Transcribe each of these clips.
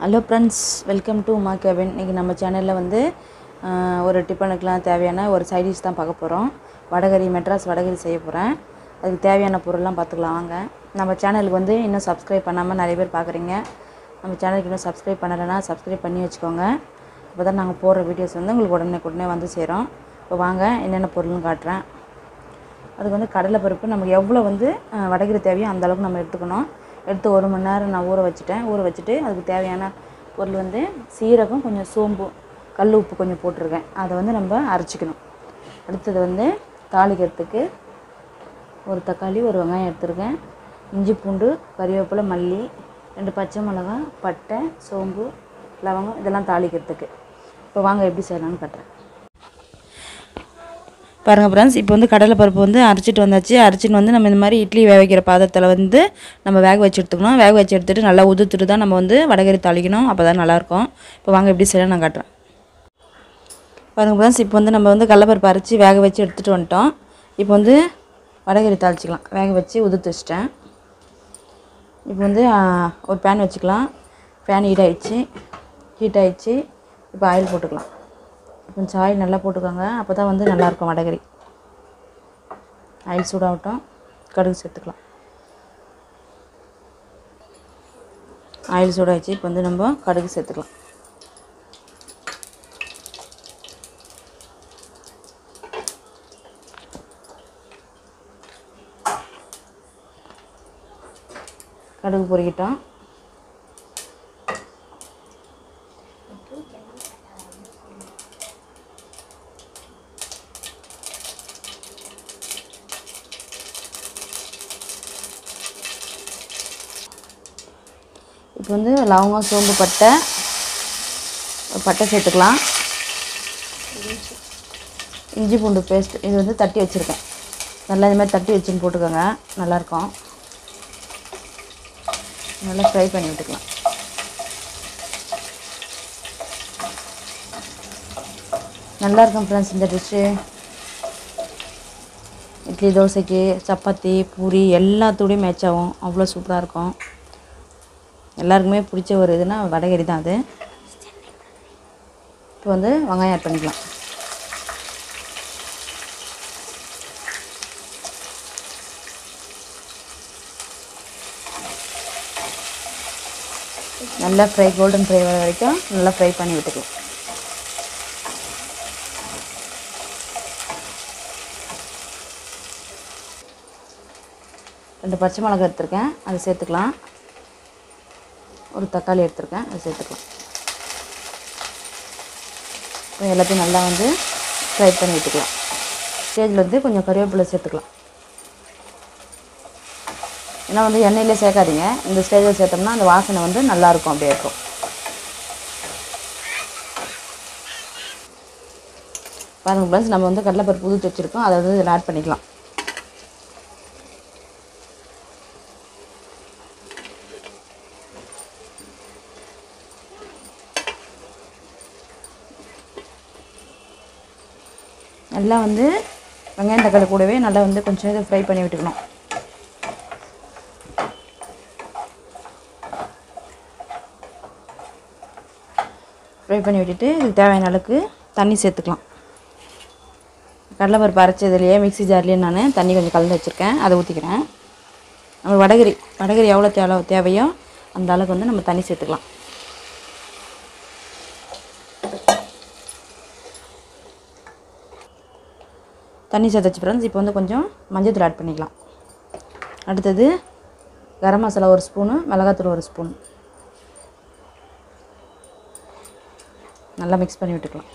hello friends welcome to Uma cabin இன்றைக்கி நம்ம சேனலில் வந்து ஆஹ், ஒரு டிஃபனுக்கெலாம் தேவையான ஒரு சைடிஷ் தான் பார்க்க போகிறோம் வடகரி மெட்ராஸ் வடகரி செய்ய போகிறேன் அதுக்கு தேவையான பொருள்லாம் பார்த்துக்கலாம் வாங்க நம்ம சேனலுக்கு வந்து இன்னும் சப்ஸ்கிரைப் பண்ணாமல் நிறைய பேர் பார்க்குறீங்க நம்ம சேனலுக்கு இன்னும் சப்ஸ்கிரைப் பண்ணலைன்னா சப்ஸ்கிரைப் பண்ணி வச்சுக்கோங்க அப்போ தான் நாங்கள் போடுற வீடியோஸ் வந்து உங்களுக்கு உடனே உடனே வந்து சேரும் இப்போ வாங்க என்னென்ன பொருள்னு காட்டுறேன் அதுக்கு வந்து கடலைப்பருப்பு நமக்கு எவ்வளோ வந்து அஹ், வடகரி தேவையோ அந்த அளவுக்கு நம்ம எடுத்துக்கணும் எடுத்து ஒரு மணி நேரம் நான் ஊற வச்சுட்டேன் ஊற வச்சுட்டு அதுக்கு தேவையான பொருள் வந்து சீரகம் கொஞ்சம் சோம்பு கல் உப்பு கொஞ்சம் போட்டிருக்கேன் அதை வந்து நம்ம அரைச்சிக்கணும் அடுத்தது வந்து தாளிக்கிறதுக்கு ஒரு தக்காளி ஒரு வெங்காயம் எடுத்துருக்கேன் இஞ்சி பூண்டு கறிவேப்பிலை மல்லி ரெண்டு பச்சை மிளகாய் பட்டை சோம்பு லவங்கம் இதெல்லாம் தாளிக்கிறதுக்கு இப்போ வாங்க எப்படி செய்யலாம்னு காட்டுறேன் பாருங்கள் ஃப்ரெண்ட்ஸ் இப்போ வந்து கடலைப்பருப்பு வந்து அரைச்சிட்டு வந்தாச்சு அரைச்சிட்டு வந்து நம்ம இந்த மாதிரி இட்லி வேக வைக்கிற பாத்திரத்தில் வந்து நம்ம வேக வச்சு எடுத்துக்கணும் வேக வச்சு எடுத்துகிட்டு நல்லா உதுத்துட்டு தான் நம்ம வந்து வடகரி தாளிக்கணும் அப்போ தான் நல்லாயிருக்கும் இப்போ வாங்க எப்படி செய்யலாம் நான் காட்டுறேன் பாருங்கள் ஃப்ரெண்ட்ஸ் இப்போ வந்து நம்ம வந்து கடலைப்பருப்பு அரைச்சி வேக வச்சு எடுத்துகிட்டு வந்துட்டோம் இப்போ வந்து வடகரி தாளிச்சிக்கலாம் வேக வச்சு உதுத்து வச்சிட்டேன் இப்போ வந்து ஆ, ஒரு பேன் வச்சுக்கலாம் பேன் ஹீட் ஆயிடுச்சு ஹீட் ஆயிடுச்சு இப்போ ஆயில் போட்டுக்கலாம் கொஞ்சம் ஆயில் நல்லா போட்டுக்கோங்க அப்போ தான் வந்து நல்லாயிருக்கும் வடகரி ஆயில் சூடாகட்டும் கடுகு சேர்த்துக்கலாம் ஆயில் சூடாகிடுச்சு இப்போ வந்து நம்ம கடுகு சேர்த்துக்கலாம் கடுகு பொறிக்கிட்டோம் இப்போ வந்து லவங்கம் சோம்பு பட்டை பட்டை சேர்த்துக்கலாம் இஞ்சி பூண்டு பேஸ்ட் இது வந்து தட்டி வச்சுருக்கேன் நல்லா இந்த மாதிரி தட்டி வச்சுன்னு போட்டுக்கோங்க நல்லாயிருக்கும் நல்லா ஃப்ரை பண்ணி விட்டுக்கலாம் நல்லா இருக்கும் ஃப்ரெண்ட்ஸ் இந்த டிஷ்ஷு இட்லி தோசைக்கு சப்பாத்தி பூரி எல்லாத்தோடையும் மேட்ச் ஆகும் அவ்வளோ சூப்பராக இருக்கும் எல்லாருக்குமே பிடிச்ச ஒரு இதுனா வடகரி தான் அது இப்போ வந்து வெங்காயம் ஆட் பண்ணிக்கலாம் நல்லா ஃப்ரை கோல்டன் ஃப்ரை வர வரைக்கும் நல்லா ஃப்ரை பண்ணி விட்டுக்கலாம் ரெண்டு பச்சை மிளகாய் எடுத்திருக்கேன் அதை சேர்த்துக்கலாம் ஒரு தக்காளி எடுத்திருக்கேன் அதை சேர்த்துக்கலாம் இப்போ எல்லாத்தையும் நல்லா வந்து ஃப்ரை பண்ணி விட்டுக்கலாம் ஸ்டேஜில் வந்து கொஞ்சம் கறிவேப்பிலை சேர்த்துக்கலாம் ஏன்னா வந்து எண்ணெயிலே சேர்க்காதீங்க இந்த ஸ்டேஜில் சேர்த்தோம்னா அந்த வாசனை வந்து நல்லாயிருக்கும் அப்படியே இருக்கும் பாருங்கள் ஃப்ரெண்ட்ஸ் நம்ம வந்து கடலைப்பருப்பு உதுத்து வச்சுருக்கோம் அதை வந்து இதில் ஆட் பண்ணிக்கலாம் நல்லா வந்து வெங்காயம் தக்காளி கூடவே நல்லா வந்து கொஞ்சம் இதை ஃப்ரை பண்ணி விட்டுக்கணும் ஃப்ரை பண்ணி விட்டுட்டு இதுக்கு தேவையான அளவுக்கு தண்ணி சேர்த்துக்கலாம் கடலைப்பருப்பு அரைச்சதுலேயே மிக்ஸி ஜார்லேயே நான் தண்ணி கொஞ்சம் கலந்து வச்சுருக்கேன் அதை ஊற்றிக்கிறேன் நம்ம வடகரி வடகரி எவ்வளோ தேவை தேவையோ அந்த அளவுக்கு வந்து நம்ம தண்ணி சேர்த்துக்கலாம் தண்ணி சேர்த்தாச்சு ஃப்ரெண்ட்ஸ் இப்போ வந்து கொஞ்சம் மஞ்சள் ஆட் பண்ணிக்கலாம் அடுத்தது கரம் மசாலா ஒரு ஸ்பூனு மிளகாத்தூள் ஒரு ஸ்பூன் நல்லா மிக்ஸ் பண்ணி விட்டுக்கலாம்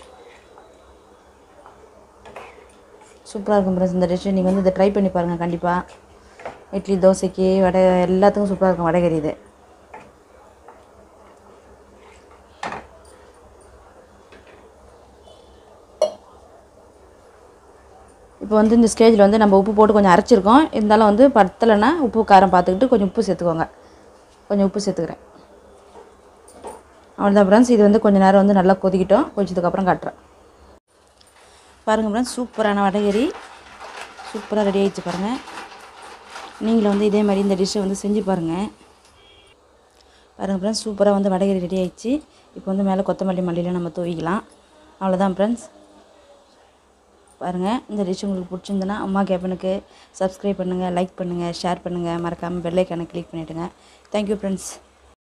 சூப்பராக இருக்கும் ஃப்ரெண்ட்ஸ் இந்த டிஷ்ஷு நீங்கள் வந்து இதை ட்ரை பண்ணி பாருங்கள் கண்டிப்பாக இட்லி தோசைக்கு வடை எல்லாத்துக்கும் சூப்பராக இருக்கும் வடகரி இது இப்போ வந்து இந்த ஸ்டேஜில் வந்து நம்ம உப்பு போட்டு கொஞ்சம் அரைச்சிருக்கோம் இருந்தாலும் வந்து பத்தலைன்னா உப்பு காரம் பார்த்துக்கிட்டு கொஞ்சம் உப்பு சேர்த்துக்கோங்க கொஞ்சம் உப்பு சேர்த்துக்கிறேன் அவ்வளோதான் ஃப்ரெண்ட்ஸ் இது வந்து கொஞ்சம் நேரம் வந்து நல்லா கொதிக்கிட்டோம் கொஞ்சத்துக்கப்புறம் காட்டுறேன் பாருங்கள் ஃப்ரெண்ட்ஸ் சூப்பரான வடகரி சூப்பராக ரெடி ஆயிடுச்சு பாருங்கள் நீங்களும் வந்து இதே மாதிரி இந்த டிஷ்ஷை வந்து செஞ்சு பாருங்கள் பாருங்கள் ஃப்ரெண்ட்ஸ் சூப்பராக வந்து வடகரி ரெடி ஆயிடுச்சு இப்போ வந்து மேலே கொத்தமல்லி மல்லியில் நம்ம தூவிக்கலாம் அவ்வளோதான் ஃப்ரெண்ட்ஸ் பாருங்கள் இந்த டிஷ் உங்களுக்கு பிடிச்சிருந்துன்னா அம்மா கேப்பனுக்கு சப்ஸ்கிரைப் பண்ணுங்கள் லைக் பண்ணுங்கள் ஷேர் பண்ணுங்கள் மறக்காமல் பெல்லைக்கானை கிளிக் பண்ணிவிடுங்க தேங்க்யூ ஃப்ரெண்ட்ஸ்